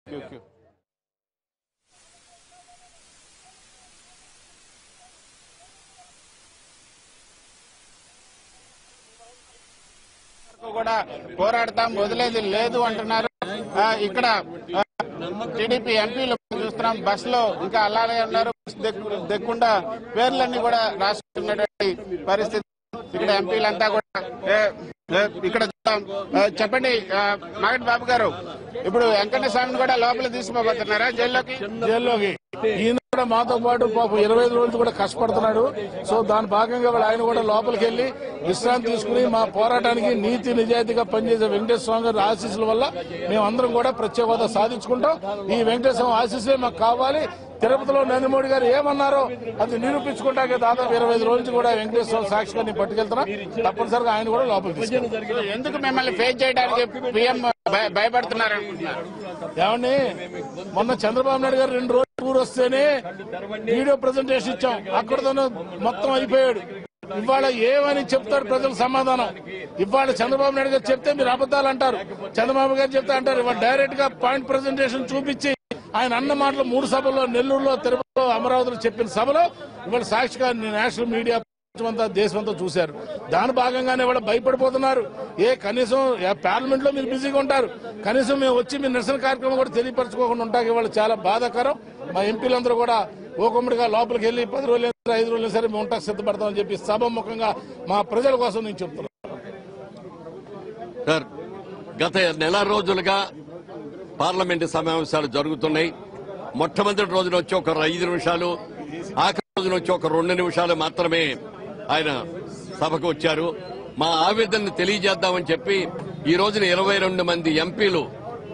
కూడా పోరాడతాం వదిలేది లేదు అంటున్నారు ఆ, ఇక్కడ ఆ, టీడీపీ ఎంపీలు చూస్తున్నాం బస్ లో ఇంకా అలాగే ఉన్నారు బస్ దిక్కు- దిక్కుండా పేర్లన్నీ కూడా రాసుకున్నటువంటి పరిస్థితి ఇక్కడ ఎంపీలంతా కూడా ఏ, ఏ, ఇక్కడ చూద్దాం ఆ, చెప్పండి ఆ, మగన్ బాబు గారు ఇప్పుడు వెంకన్న స్వామిని కూడా లోపల తీసుకోబోతున్నారా జైల్లోకి జైల్లోకి ఈయన కూడా మాతో పాటు పాపం ఇరవై ఐదు రోజులు కూడా కష్టపడుతున్నాడు సో దాని భాగంగా వాళ్ళు ఆయన కూడా లోపలికి వెళ్లి విశ్రాంతి తీసుకుని మా పోరాటానికి నీతి నిజాయితీగా పనిచేసే వెంకటేశ్వర స్వామి గారి ఆశీస్సుల వల్ల మేమందరం కూడా ప్రత్యేక హోదా సాధించుకుంటాం ఈ వెంకటేశ్వర స్వామి ఆశీస్సులే మాకు కావాలి తిరుపతిలో నరేంద్ర మోడీ గారు ఏమన్నారో అది నిరూపించుకుంటాకే దాదాపు ఇరవై ఐదు రోజులు కూడా వెంకటేశ్వర స్వామి సాక్షిగా నేను పట్టుకెళ్తున్నా తప్పనిసరిగా ఆయన కూడా లోపలికి తీసుకెళ్తాం ఎందుకు మిమ్మల్ని ఫేస్ చేయడానికి పిఎం భయపడుతున్నారు అనుకుంటున్నారు ఏమండి మొన్న చంద్రబాబు నాయుడు గారు రెండు రోజులు టూర్ వస్తేనే వీడియో ప్రజెంటేషన్ ఇచ్చాం అక్కడతోనే మొత్తం అయిపోయాడు ఇవాళ ఏమని చెప్తారు ప్రజలు సమాధానం ఇవాళ చంద్రబాబు నాయుడు గారు చెప్తే మీరు అబద్దాలు అంటారు చంద్రబాబు గారు చెప్తే అంటారు ఇవాళ డైరెక్ట్ గా పాయింట్ ప్రజెంటేషన్ చూపించి ఆయన అన్న మాటలు మూడు సభల్లో నెల్లూరులో తిరుపతిలో అమరావతిలో చెప్పిన సభలో ఇవాళ సాక్షిగా నేషనల్ మీడియా ప్రపంచమంతా దేశమంతా చూశారు దాని భాగంగానే కూడా భయపడిపోతున్నారు ఏ కనీసం పార్లమెంట్ లో మీరు బిజీగా ఉంటారు కనీసం మేము వచ్చి మీ నిరసన కార్యక్రమం కూడా తెలియపరచుకోకుండా ఉంటాక ఇవాళ చాలా బాధాకరం మా ఎంపీలందరూ కూడా ఓకమ్మడిగా లోపలికి వెళ్ళి పది రోజులు అయినా ఐదు రోజులు సరే మేము ఉంటాకు సిద్ధపడతామని చెప్పి సభముఖంగా మా ప్రజల కోసం నేను చెప్తున్నాను సార్ గత నెల రోజులుగా పార్లమెంటు సమావేశాలు జరుగుతున్నాయి మొట్టమొదటి రోజున వచ్చి ఒక ఐదు నిమిషాలు ఆఖరి రోజున వచ్చి ఒక రెండు నిమిషాలు మాత్రమే ఆయన సభకు వచ్చారు మా ఆవేదనను తెలియజేద్దామని చెప్పి ఈ రోజున ఇరవై రెండు మంది ఎంపీలు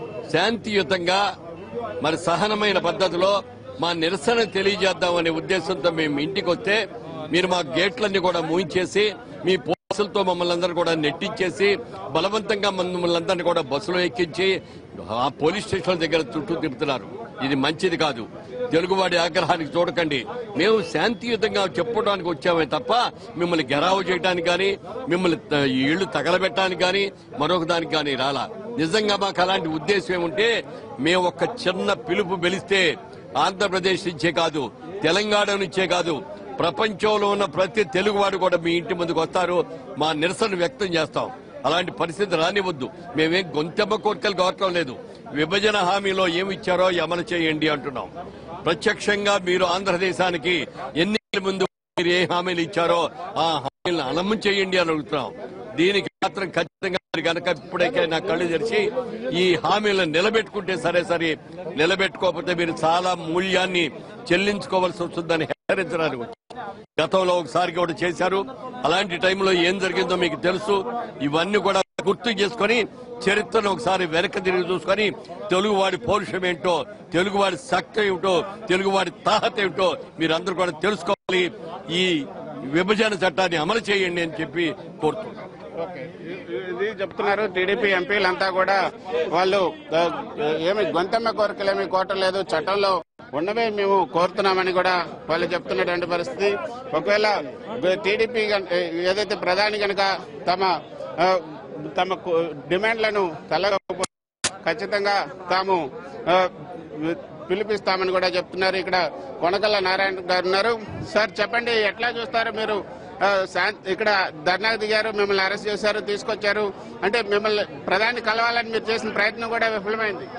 శాంతియుతంగా మరి సహనమైన పద్ధతిలో మా నిరసన తెలియజేద్దామనే ఉద్దేశంతో మేము ఇంటికి వస్తే మీరు మా గేట్లన్నీ కూడా మూయించేసి మీ పోలీసులతో మమ్మల్ని అందరూ కూడా నెట్టించేసి బలవంతంగా మమ్మల్ని అందరినీ కూడా బస్సులో ఎక్కించి ఆ పోలీస్ స్టేషన్ దగ్గర చుట్టూ తిప్పుతున్నారు ఇది మంచిది కాదు తెలుగువాడి ఆగ్రహానికి చూడకండి మేము శాంతియుతంగా చెప్పుకోవడానికి వచ్చామే తప్ప మిమ్మల్ని గెరావు చేయడానికి కానీ మిమ్మల్ని త- ఈ ఇళ్లు తగలబెట్టడానికి కానీ మరొక దానికి కానీ రాలా నిజంగా మాకు అలాంటి ఉద్దేశం ఏముంటే మేము ఒక చిన్న పిలుపు వెలిస్తే ఆంధ్రప్రదేశ్ నుంచే కాదు తెలంగాణ నుంచే కాదు ప్రపంచంలో ఉన్న ప్రతి తెలుగువాడు కూడా మీ ఇంటి ముందుకు వస్తారు మా నిరసన వ్యక్తం చేస్తాం అలాంటి పరిస్థితి రానివద్దు మేమేం గొంతెమ్మ కోరికలు కావటం లేదు విభజన హామీలో ఏమి ఇచ్చారో అమలు చేయండి అంటున్నాం ప్రత్యక్షంగా మీరు ఆంధ్రదేశానికి ఎన్నికల ముందు మీరు ఏ హామీలు ఇచ్చారో ఆ హామీలను అమలు చేయండి అని అడుగుతున్నాం దీనికి మాత్రం ఖచ్చితంగా మీరు గనక ఇప్పుడైతే నా కళ్ళు తెరిచి ఈ హామీలను నిలబెట్టుకుంటే సరే సరే నిలబెట్టుకోకపోతే మీరు చాలా మూల్యాన్ని చెల్లించుకోవాల్సి వస్తుందని హెచ్చరించడానికి వచ్చాం. గతంలో ఒకసారి కూడా చేశారు అలాంటి టైంలో ఏం జరిగిందో మీకు తెలుసు ఇవన్నీ కూడా గుర్తు చేసుకొని చరిత్రను ఒకసారి వెనక్కి తిరిగి చూసుకొని తెలుగువాడి పౌరుషం ఏంటో తెలుగువాడి శక్తి ఏమిటో తెలుగువాడి తాహత ఏమిటో మీరందరూ కూడా తెలుసుకోవాలి ఈ విభజన చట్టాన్ని అమలు చేయండి అని చెప్పి కోరుతున్నాం ఓకే. ఇది చెప్తున్నారు టీడీపీ ఎంపీలంతా కూడా వాళ్ళు ఆ, ఏమి గొంతెమ్మ కోరికలు ఏమి కోరలేదు చట్టంలో ఉన్నవే మేము కోరుతున్నామని కూడా వాళ్ళు చెప్తున్నటువంటి పరిస్థితి ఒకవేళ టీడీపీ గన్- ఏదైతే ప్రధాని కనుక తమ ఆ, తమ కు- డిమాండ్లను కలగకపోతే ఖచ్చితంగా తాము ఆ, పిలిపిస్తామని కూడా చెప్తున్నారు ఇక్కడ కొనకల్ల నారాయణ గారు ఉన్నారు సార్ చెప్పండి ఎట్లా చూస్తారు మీరు ఆ, శాంతి ఇక్కడ ధర్నాకు దిగారు మిమ్మల్ని అరెస్ట్ చేశారు తీసుకొచ్చారు అంటే మిమ్మల్ని ప్రధాని కలవాలని మీరు చేసిన ప్రయత్నం కూడా విఫలమైంది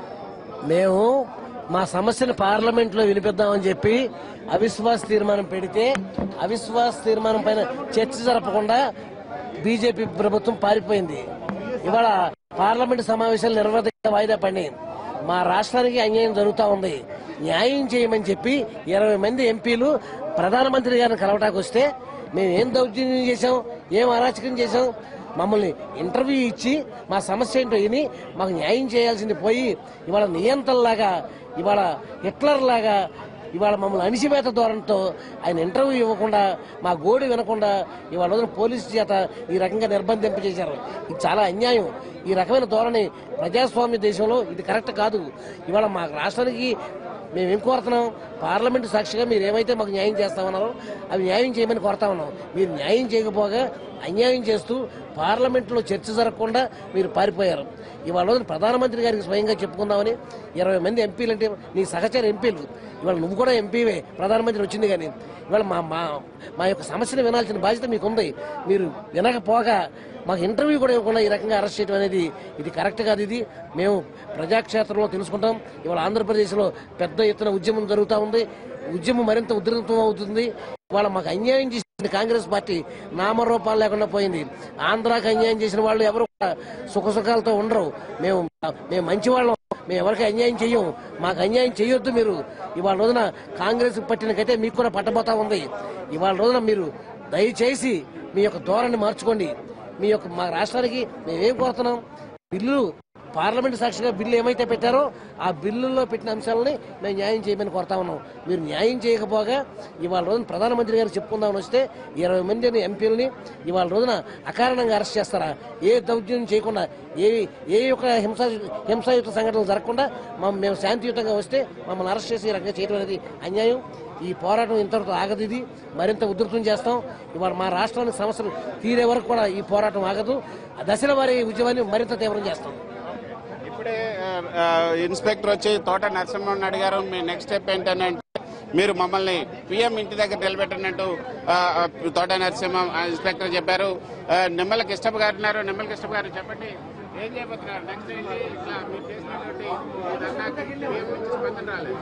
మేము మా సమస్యను పార్లమెంట్ లో వినిపిద్దామని చెప్పి అవిశ్వాస తీర్మానం పెడితే అవిశ్వాస తీర్మానం పైన చర్చ జరపకుండా బీజేపీ ప్రభుత్వం పారిపోయింది ఇవాళ పార్లమెంట్ సమావేశాలు నిర్వహించ వాయిదా పడి మా రాష్ట్రానికి అన్యాయం జరుగుతూ ఉంది న్యాయం చేయమని చెప్పి ఇరవై మంది ఎంపీలు ప్రధానమంత్రి గారిని కలవటానికి వస్తే మేము ఏం దౌర్జన్యం చేశాం ఏం అరాచకం చేశాం మమ్మల్ని ఇంటర్వ్యూ ఇచ్చి మా సమస్య ఏంటో విని మాకు న్యాయం చేయాల్సింది పోయి ఇవాళ నియంత్రణలాగా ఇవాళ హిట్లర్ లాగా ఇవాళ మమ్మల్ని అణిచివేత ధోరణితో ఆయన ఇంటర్వ్యూ ఇవ్వకుండా మా గోడి వినకుండా ఇవాళ రోజున పోలీసు చేత ఈ రకంగా నిర్బంధింపజేశారు ఇది చాలా అన్యాయం ఈ రకమైన ధోరణి ప్రజాస్వామ్య దేశంలో ఇది కరెక్ట్ కాదు ఇవాళ మా రాష్ట్రానికి మేము ఏం కోరుతున్నాం పార్లమెంటు సాక్షిగా మీరు ఏమైతే మాకు న్యాయం చేస్తామన్నారో అవి న్యాయం చేయమని కోరుతా ఉన్నాం మీరు న్యాయం చేయకపోగా అన్యాయం చేస్తూ పార్లమెంట్లో చర్చ జరగకుండా మీరు పారిపోయారు ఇవాళ రోజున ప్రధానమంత్రి గారికి స్వయంగా చెప్పుకుందామని ఇరవై మంది ఎంపీలు అంటే నీ సహచర ఎంపీలు ఇవాళ నువ్వు కూడా ఎంపీవే ప్రధానమంత్రి వచ్చింది కానీ ఇవాళ మా మా మా యొక్క సమస్యను వినాల్సిన బాధ్యత మీకు ఉంది మీరు వినకపోగా మాకు ఇంటర్వ్యూ కూడా ఇవ్వకుండా ఈ రకంగా అరెస్ట్ చేయడం అనేది ఇది కరెక్ట్ కాదు ఇది మేము ప్రజాక్షేత్రంలో తెలుసుకుంటాం ఇవాళ ఆంధ్రప్రదేశ్లో పెద్ద ఎత్తున ఉద్యమం జరుగుతూ ఉంది ఉద్యమం మరింత ఉధృతం అవుతుంది ఇవాళ మాకు అన్యాయం చేసిన కాంగ్రెస్ పార్టీ నామరూపాలు లేకుండా పోయింది ఆంధ్రాకి అన్యాయం చేసిన వాళ్ళు ఎవరు కూడా సుఖసుఖాలతో ఉండరు మేము మేము మంచి వాళ్ళం మేము ఎవరికి అన్యాయం చెయ్యం మాకు అన్యాయం చేయొద్దు మీరు ఇవాళ రోజున కాంగ్రెస్ పట్టినకైతే మీకు కూడా పట్టబోతా ఉంది ఇవాళ రోజున మీరు దయచేసి మీ యొక్క ధోరణి మార్చుకోండి మీ యొక్క మా రాష్ట్రానికి మేమేం కోరుతున్నాం బిల్లు పార్లమెంట్ సాక్షిగా బిల్లు ఏమైతే పెట్టారో ఆ బిల్లుల్లో పెట్టిన అంశాలని మేము న్యాయం చేయమని కోరుతా ఉన్నాం మీరు న్యాయం చేయకపోగా ఇవాళ రోజున ప్రధానమంత్రి గారు చెప్పుకుందామని వస్తే ఇరవై మంది ఎంపీలని ఇవాళ రోజున అకారణంగా అరెస్ట్ చేస్తారా ఏ దౌర్జన్యం చేయకుండా ఏ ఏ యొక్క హింస హింసాయుత సంఘటనలు జరగకుండా మమ్మ- మేము శాంతియుతంగా వస్తే మమ్మల్ని అరెస్ట్ చేసి ఈ రకంగా చేయడం అనేది అన్యాయం ఈ పోరాటం ఇంతటితో ఆగదు ఇది మరింత ఉధృతం చేస్తాం ఇవాళ మా రాష్ట్రానికి సమస్యలు తీరే వరకు కూడా ఈ పోరాటం ఆగదు ఆ దశల వారి ఉద్యమాన్ని మరింత తీవ్రం చేస్తాం ఇప్పుడే ఆ, ఆ, ఇన్స్పెక్టర్ వచ్చి తోట నరసింహన్ అడిగారు మీ నెక్స్ట్ స్టెప్ ఏంటంటే మీరు మమ్మల్ని పిఎం ఇంటి దగ్గర నిలబెట్టినట్టు ఆ, ఆ, తోట నరసింహ ఆ, ఇన్స్పెక్టర్ చెప్పారు ఆ, నిమ్మల కిష్టప్ గారు ఉన్నారు నిమ్మల కిష్టప్ గారు చెప్పండి ఏం చేయబోతున్నారు నెక్స్ట్ ఏంటి ఇట్లా మీరు చేసినటువంటి ఈ ధర్నాకి PM నుంచి స్పందన రాలేదు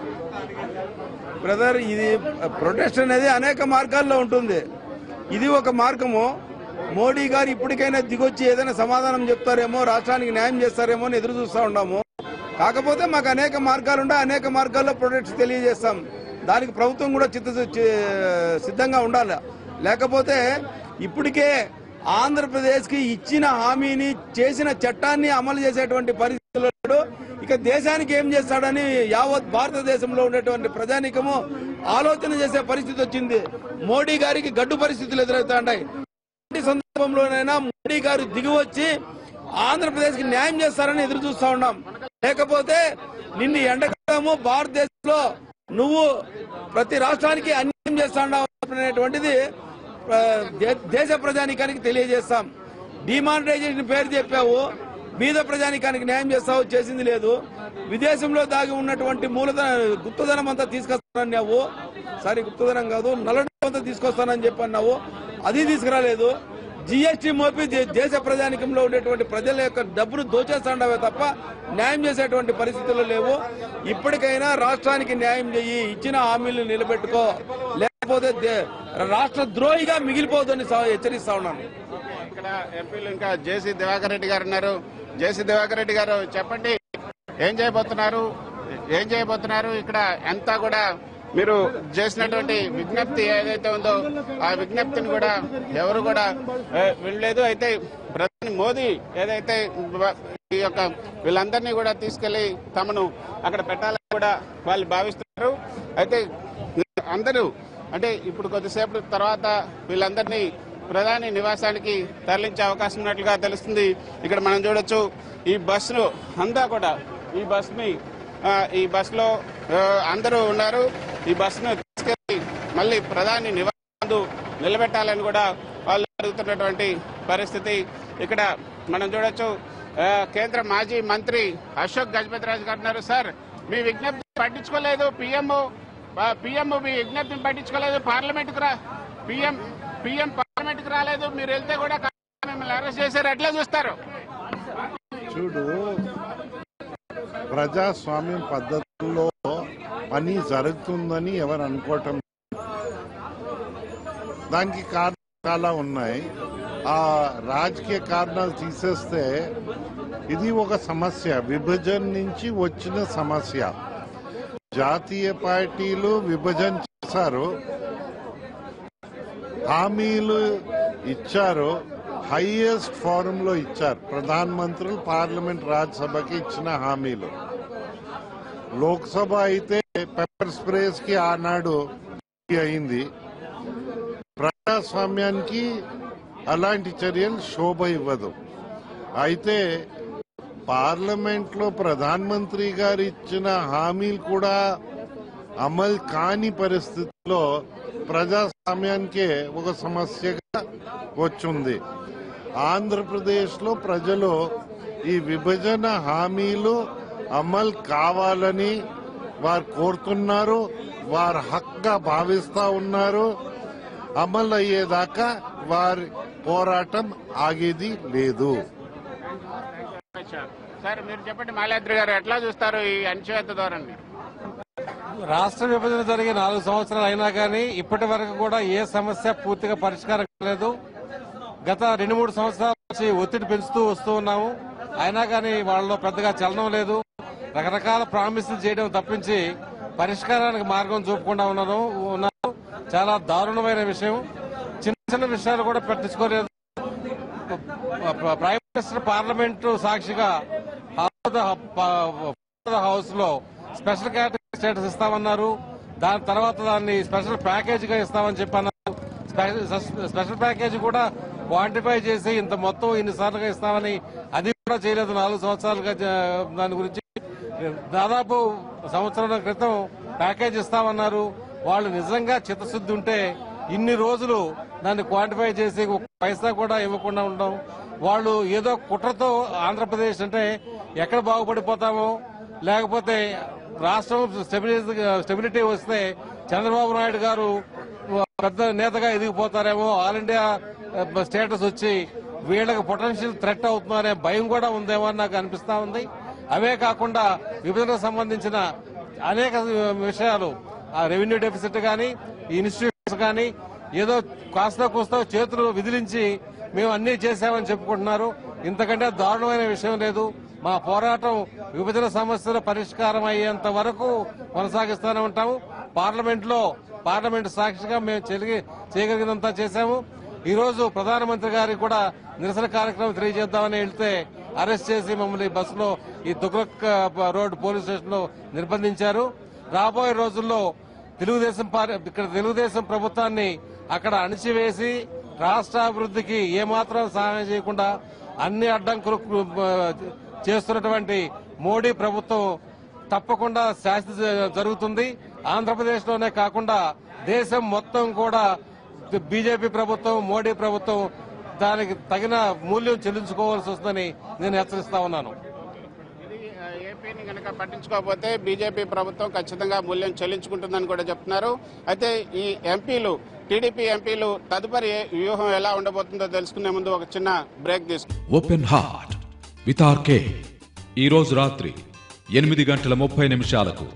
బ్రదర్ ఇది ప్రొటెస్ట్ అనేది అనేక మార్గాల్లో ఉంటుంది ఇది ఒక మార్గము మోడీ గారు ఇప్పటికైనా దిగొచ్చి ఏదైనా సమాధానం చెప్తారేమో రాష్ట్రానికి న్యాయం చేస్తారేమో అని ఎదురు చూస్తూ ఉన్నాము కాకపోతే మాకు అనేక మార్గాలు ఉన్నాయి అనేక మార్గాల్లో ప్రొటెస్ట్ తెలియజేస్తాం దానికి ప్రభుత్వం కూడా చిత్త చి- సిద్ధంగా ఉండాలి లేకపోతే ఇప్పటికే ఆంధ్రప్రదేశ్కి ఇచ్చిన హామీని చేసిన చట్టాన్ని అమలు చేసేటువంటి పరిస్థితుల్లో లేడు. ఇక దేశానికి ఏం చేస్తాడని యావత్ భారతదేశంలో ఉండేటువంటి ప్రజానికము ఆలోచన చేసే పరిస్థితి వచ్చింది మోడీ గారికి గడ్డు పరిస్థితులు ఎదురవుతాయి ఇలాంటి సందర్భంలోనైనా మోడీ గారు దిగి వచ్చి ఆంధ్రప్రదేశ్ కి న్యాయం చేస్తారని ఎదురు చూస్తా ఉన్నాం లేకపోతే నిన్ను ఎండగడము భారతదేశంలో నువ్వు ప్రతి రాష్ట్రానికి అన్యాయం చేస్తా ఉన్నావు అనేటువంటిది ఆ, దే- దేశ ప్రజానికానికి తెలియజేస్తాం డిమానిటైజేషన్ పేరు చెప్పావు బీద ప్రజానికానికి న్యాయం చేస్తావు చేసింది లేదు విదేశంలో దాగి ఉన్నటువంటి మూలధన గుప్తధనం అంతా తీసుకొస్తానన్నావు సారీ గుప్తధనం కాదు నల్లడం అంతా తీసుకొస్తానని చెప్పి అన్నావు అది తీసుకురాలేదు జిఎస్టీ మోపి దే- దేశ ప్రజానికంలో ఉండేటువంటి ప్రజల యొక్క డబ్బును దోచేస్తాండవే తప్ప న్యాయం చేసేటువంటి పరిస్థితులు లేవు ఇప్పటికైనా రాష్ట్రానికి న్యాయం చెయ్యి ఇచ్చిన హామీలు నిలబెట్టుకో లేకపోతే దే- రాష్ట్ర ద్రోహిగా మిగిలిపోతుందని సా- హెచ్చరిస్తా ఉన్నాను ఇక్కడ ఎంపీలు ఇంకా జేసీ దివాకర్ రెడ్డి గారు ఉన్నారు జేసీ దివాకర్ రెడ్డి గారు చెప్పండి ఏం చేయబోతున్నారు ఏం చేయబోతున్నారు ఇక్కడ అంతా కూడా మీరు చేసినటువంటి విజ్ఞప్తి ఏదైతే ఉందో ఆ విజ్ఞప్తిని కూడా ఎవరు కూడా ఏ, వినలేదు అయితే ప్రధాని మోదీ ఏదైతే వ- ఈ యొక్క వీళ్ళందరినీ కూడా తీసుకెళ్లి తమను అక్కడ పెట్టాలని కూడా వాళ్ళు భావిస్తున్నారు అయితే అందరూ అంటే ఇప్పుడు కొద్దిసేపు తర్వాత వీళ్ళందరినీ ప్రధాని నివాసానికి తరలించే అవకాశం ఉన్నట్లుగా తెలుస్తుంది ఇక్కడ మనం చూడొచ్చు ఈ బస్సును అంతా కూడా ఈ బస్సుని ఆ, ఈ బస్సులో ఆ, అందరూ ఉన్నారు ఈ బస్సును తీసుకెళ్లి మళ్ళీ ప్రధాని నివాసం నిలబెట్టాలని కూడా వాళ్ళు అడుగుతున్నటువంటి పరిస్థితి ఇక్కడ మనం చూడొచ్చు ఆ, కేంద్ర మాజీ మంత్రి అశోక్ గజపతిరాజు గారు ఉన్నారు సార్ మీ విజ్ఞప్తి పట్టించుకోలేదు పిఎం పిఎం మీ విజ్ఞప్తిని పట్టించుకోలేదు పార్లమెంట్ కు రా పిఎం పిఎం పార్లమెంట్ కు రాలేదు మీరు వెళ్తే కూడా మిమ్మల్ని అరెస్ట్ చేశారు ఎట్లా చూస్తారు చూడు ప్రజాస్వామ్యం పద్ధతుల్లో పని జరుగుతుందని ఎవరు అనుకోవటం దానికి కారణాలు చాలా ఉన్నాయి ఆ రాజకీయ కారణాలు తీసేస్తే ఇది ఒక సమస్య విభజన నుంచి వచ్చిన సమస్య జాతీయ పార్టీలు విభజన చేశారు హామీలు ఇచ్చారు హైయెస్ట్ ఫారం లో ఇచ్చారు ప్రధాన మంత్రులు పార్లమెంట్ రాజ్యసభకి ఇచ్చిన హామీలు లోక్సభ అయితే పెప్పర్ స్ప్రేస్ కి ఆనాడు అయింది ప్రజాస్వామ్యానికి అలాంటి చర్యలు శోభ ఇవ్వదు అయితే పార్లమెంట్ లో ప్రధానమంత్రి గారు ఇచ్చిన హామీలు కూడా అమలు కాని పరిస్థితిలో ప్రజాస్వామ్యానికే ఒక సమస్యగా వచ్చింది ఆంధ్రప్రదేశ్లో ప్రజలు ఈ విభజన హామీలు అమలు కావాలని వారు కోరుతున్నారు వారు హక్గా భావిస్తా ఉన్నారు అమలు అయ్యేదాకా వారి పోరాటం ఆగేది లేదు సార్ మీరు చెప్పండి మాలాద్రి గారు ఎట్లా చూస్తారు ఈ అణచివేత ధోరణి రాష్ట్ర విభజన జరిగి నాలుగు సంవత్సరాలు అయినా కానీ ఇప్పటి వరకు కూడా ఏ సమస్య పూర్తిగా పరిష్కారం కాలేదు గత రెండు మూడు సంవత్సరాల నుంచి ఒత్తిడి పెంచుతూ వస్తూ ఉన్నాము అయినా కానీ వాళ్ళలో పెద్దగా చలనం లేదు రకరకాల ప్రామిసులు చేయడం తప్పించి పరిష్కారానికి మార్గం చూపకుండా ఉన్నాను ఉన్నారు చాలా దారుణమైన విషయం చిన్న చిన్న విషయాలు కూడా పట్టించుకోలేదు ప్రైమ్ మినిస్టర్ పార్లమెంటు సాక్షిగా హౌస్ లో స్పెషల్ కేటగిరీ స్టేటస్ ఇస్తామన్నారు దాని తర్వాత దాన్ని స్పెషల్ ప్యాకేజ్ గా ఇస్తామని చెప్పన్నారు స్పె- స్పెషల్ ప్యాకేజ్ కూడా క్వాంటిఫై చేసి ఇంత మొత్తం ఇన్నిసార్లుగా ఇస్తామని అది కూడా చేయలేదు నాలుగు సంవత్సరాలుగా జ- దాని గురించి దాదాపు సంవత్సరం క్రితం ప్యాకేజ్ ఇస్తామన్నారు వాళ్ళు నిజంగా చిత్తశుద్ధి ఉంటే ఇన్ని రోజులు దాన్ని క్వాంటిఫై చేసి ఒక పైసా కూడా ఇవ్వకుండా ఉండడం వాళ్ళు ఏదో కుట్రతో ఆంధ్రప్రదేశ్ అంటే ఎక్కడ బాగుపడిపోతామో లేకపోతే రాష్ట్రం స్టెబిలిటీ స్టెబిలిటీ వస్తే చంద్రబాబు నాయుడు గారు పెద్ద నేతగా ఎదిగిపోతారేమో ఆల్ ఇండియా స్టేటస్ వచ్చి వీళ్ళకి పొటెన్షియల్ థ్రెట్ అవుతున్నారనే భయం కూడా ఉందేమో అని నాకు అనిపిస్తా ఉంది అవే కాకుండా విభజనకు సంబంధించిన అనేక విషయాలు ఆ రెవెన్యూ డెఫిసిట్ కానీ ఇన్స్టిట్యూషన్స్ కానీ ఏదో కాస్త కూస్తో చేతులు విదిలించి మేము అన్ని చేశామని చెప్పుకుంటున్నారు ఇంతకంటే దారుణమైన విషయం లేదు మా పోరాటం విభజన సమస్యల పరిష్కారం అయ్యేంత వరకు కొనసాగిస్తూనే ఉంటాము పార్లమెంట్ లో పార్లమెంట్ సాక్షిగా మేము చెలిగి చేయగలిగినంత చేశాము ఈ రోజు ప్రధానమంత్రి గారికి కూడా నిరసన కార్యక్రమం తెలియజేద్దామని వెళ్తే అరెస్ట్ చేసి మమ్మల్ని బస్సులో ఈ దుగ్లక్ రోడ్ పోలీస్ స్టేషన్ లో నిర్బంధించారు రాబోయే రోజుల్లో తెలుగుదేశం పార్టీ ఇక్కడ తెలుగుదేశం ప్రభుత్వాన్ని అక్కడ అణిచివేసి రాష్ట్ర అభివృద్ధికి ఏమాత్రం సహాయం చేయకుండా అన్ని అడ్డంకులు ఆ, చేస్తున్నటువంటి మోడీ ప్రభుత్వం తప్పకుండా శాస్తి జరుగుతుంది ఆంధ్రప్రదేశ్ లోనే కాకుండా దేశం మొత్తం కూడా బీజేపీ ప్రభుత్వం మోడీ ప్రభుత్వం దానికి తగిన మూల్యం చెల్లించుకోవాల్సి వస్తుందని నేను హెచ్చరిస్తా ఉన్నాను ఇది ఆ, ఏపీని కనుక పట్టించుకోకపోతే బీజేపీ ప్రభుత్వం ఖచ్చితంగా మూల్యం చెల్లించుకుంటుందని కూడా చెప్తున్నారు అయితే ఈ ఎంపీలు టీడీపీ ఎంపీలు తదుపరి ఏ- వ్యూహం ఎలా ఉండబోతుందో తెలుసుకునే ముందు ఒక చిన్న బ్రేక్ తీసుకుంటాం ఓపెన్ హార్ట్ విత్ ఆర్కే ఈరోజు రాత్రి ఎనిమిది గంటల ముప్పై నిమిషాలకు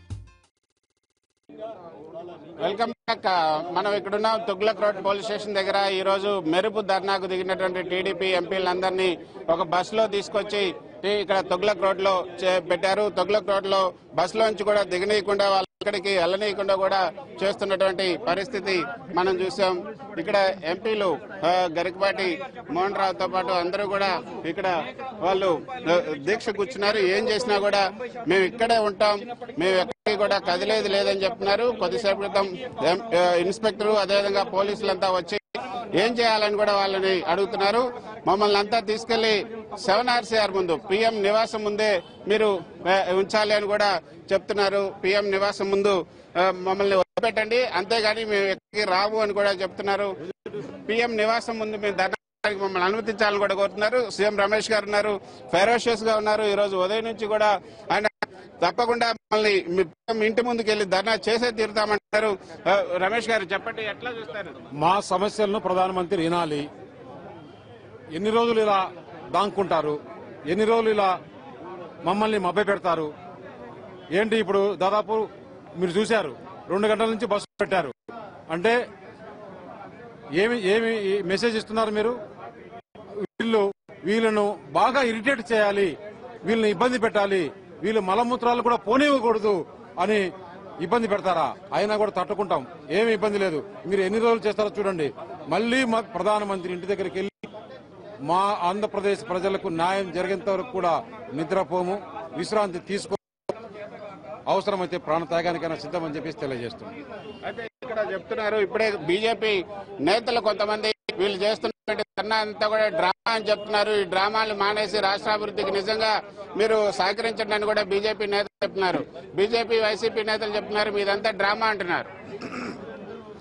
వెల్కమ్ బ్యాక్ ఆ, మనం ఇక్కడున్న తుగ్లక్ రోడ్ పోలీస్ స్టేషన్ దగ్గర ఈ రోజు మెరుపు ధర్నాకు దిగినటువంటి టీడీపీ ఎంపీలందరినీ ఒక బస్ లో తీసుకొచ్చి ఈ ఇక్కడ తుగ్లక్ రోడ్ లో చే- పెట్టారు తుగ్లక్ రోడ్ లో బస్ లోంచి కూడా దిగనీయకుండా వాళ్ళు ఇక్కడికి వెళ్ళనీయకుండా కూడా చేస్తున్నటువంటి పరిస్థితి మనం చూసాం ఇక్కడ ఎంపీలు ఆ, గరికపాటి మోహన్ రావుతో పాటు అందరూ కూడా ఇక్కడ వాళ్ళు ఆ, దీక్ష కూర్చున్నారు ఏం చేసినా కూడా మేము ఇక్కడే ఉంటాం మేము ఎక్కడికి కూడా కదిలేదు లేదని చెప్తున్నారు కొద్దిసేపు క్రితం ఎం- ఆ, ఇన్స్పెక్టర్ అదేవిధంగా పోలీసులంతా వచ్చి ఏం చేయాలని కూడా వాళ్ళని అడుగుతున్నారు మమ్మల్ని అంతా తీసుకెళ్లి సెవెన్ ఆర్సీఆర్ ముందు పిఎం నివాసం ముందే మీరు ఆ, ఉంచాలి అని కూడా చెప్తున్నారు పిఎం నివాసం ముందు ఆ, మమ్మల్ని వదిలిపెట్టండి అంతేగాని మేము ఎక్కడికి రాము అని కూడా చెప్తున్నారు పిఎం నివాసం ముందు మేము ధర్నానికి మమ్మల్ని అనుమతించాలని కూడా కోరుతున్నారు సీఎం రమేష్ గారు ఉన్నారు ఫెరోషియస్ గా ఉన్నారు ఈ రోజు ఉదయం నుంచి కూడా ఆయన తప్పకుండా మమ్మల్ని మీ PM ఇంటి ముందుకు వెళ్ళి ధర్నా చేసే తీరుతామంటారు ఆ, రమేష్ గారు చెప్పండి ఎట్లా చూస్తారు మా సమస్యలను ప్రధానమంత్రి వినాలి ఎన్ని రోజులు ఇలా దాంకుంటారు ఎన్ని రోజులు ఇలా మమ్మల్ని మభ్య పెడతారు ఏంటి ఇప్పుడు దాదాపు మీరు చూశారు రెండు గంటల నుంచి బస్సు పెట్టారు అంటే ఏమి ఏమి మెసేజ్ ఇస్తున్నారు మీరు వీళ్ళు వీళ్ళను బాగా ఇరిటేట్ చేయాలి వీళ్ళని ఇబ్బంది పెట్టాలి వీళ్ళు మలమూత్రాలు కూడా పోనివ్వకూడదు అని ఇబ్బంది పెడతారా అయినా కూడా తట్టుకుంటాం ఏమి ఇబ్బంది లేదు మీరు ఎన్ని రోజులు చేస్తారో చూడండి మళ్ళీ మా ప్రధానమంత్రి ఇంటి దగ్గరికి వెళ్ళి మా ఆంధ్రప్రదేశ్ ప్రజలకు న్యాయం జరిగేంత వరకు కూడా నిద్రపోము విశ్రాంతి తీసుకో అవసరమైతే ప్రాణత్యాగానికైనా సిద్ధమని చెప్పేసి తెలియజేస్తున్నాం అయితే ఇక్కడ చెప్తున్నారు ఇప్పుడే బీజేపీ నేతలు కొంతమంది వీళ్ళు చేస్తున్నటువంటి ధర్నా అంతా కూడా డ్రామా అని చెప్తున్నారు ఈ డ్రామాలు మానేసి రాష్ట్రాభివృద్ధికి నిజంగా మీరు సహకరించండి అని కూడా బీజేపీ నేతలు చెప్తున్నారు బీజేపీ వైసీపీ నేతలు చెప్తున్నారు మీదంతా డ్రామా అంటున్నారు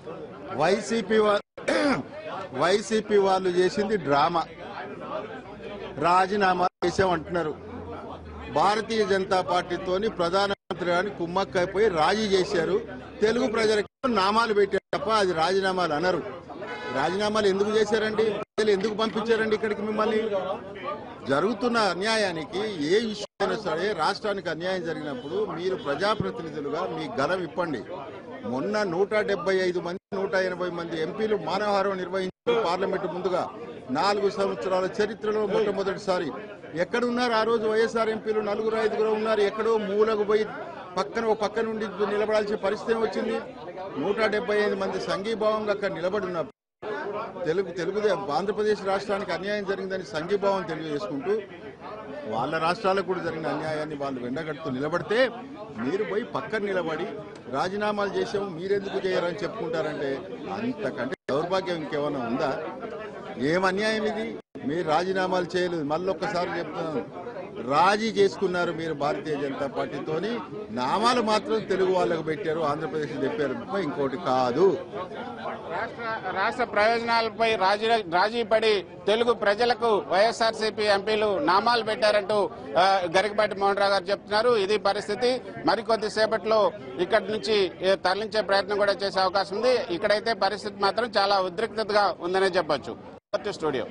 వైసీపీ వా- వైసీపీ వాళ్ళు చేసింది డ్రామా రాజీనామా చేసామంటున్నారు భారతీయ జనతా పార్టీతోని ప్రధానమంత్రి గారిని కుమ్మక్కైపోయి రాజీ చేశారు తెలుగు ప్రజలకు నామాలు పెట్టారు తప్ప అది రాజీనామాలు అనరు రాజీనామాలు ఎందుకు చేశారండి ప్రజలు ఎందుకు పంపించారండి ఇక్కడికి మిమ్మల్ని జరుగుతున్న అన్యాయానికి ఏ ఇష్యూ అయినా సరే రాష్ట్రానికి అన్యాయం జరిగినప్పుడు మీరు ప్రజాప్రతినిధులుగా మీ గలం ఇప్పండి మొన్న నూట డెబ్బై ఐదు మంది నూట ఎనభై మంది ఎంపీలు మానవహారం నిర్వహించారు పార్లమెంటు ముందుగా నాలుగు సంవత్సరాల చరిత్రలో మొట్టమొదటిసారి ఎక్కడున్నారు ఆ రోజు వైఎస్ఆర్ ఎంపీలు నలుగురు ఐదుగురు ఉన్నారు ఎక్కడో మూలకు పోయి పక్కన ఓ పక్క నుండి నిలబడాల్సిన పరిస్థితి వచ్చింది నూట డెబ్బై ఐదు మంది సంఘీభావంగా అక్కడ నిలబడి ఉన్నప్పుడు తెలుగు తెలుగు ఆంధ్రప్రదేశ్ రాష్ట్రానికి అన్యాయం జరిగిందని సంఘీభావం తెలియజేసుకుంటూ వాళ్ళ రాష్ట్రాలకు కూడా జరిగిన అన్యాయాన్ని వాళ్ళు వెండగడుతూ నిలబడితే మీరు పోయి పక్కన నిలబడి రాజీనామాలు చేసాము మీరెందుకు చేయరని చెప్పుకుంటారంటే అంతకంటే దౌర్భాగ్యం ఇంకేమైనా ఉందా ఏం అన్యాయం ఇది మీరు రాజీనామాలు చేయలేదు మళ్ళొక్కసారి చెప్తున్నాను రాజీ చేసుకున్నారు మీరు భారతీయ జనతా పార్టీతోని నామాలు మాత్రం తెలుగు వాళ్ళకు పెట్టారు ఆంధ్రప్రదేశ్ చెప్పారు తప్ప ఇంకోటి కాదు రాష్ట్ర రాష్ట్ర ప్రయోజనాలపై రాజీ రాజీ పడి తెలుగు ప్రజలకు వైఎస్ఆర్సీపీ ఎంపీలు నామాలు పెట్టారంటూ ఆ, గరికపాటి మోహన్ రావు గారు చెప్తున్నారు ఇది పరిస్థితి మరికొద్ది సేపట్లో ఇక్కడి నుంచి ఏ, తరలించే ప్రయత్నం కూడా చేసే అవకాశం ఉంది ఇక్కడైతే పరిస్థితి మాత్రం చాలా ఉద్రిక్తతగా ఉందనే చెప్పొచ్చు స్టూడియో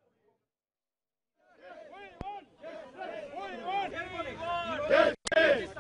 Justice!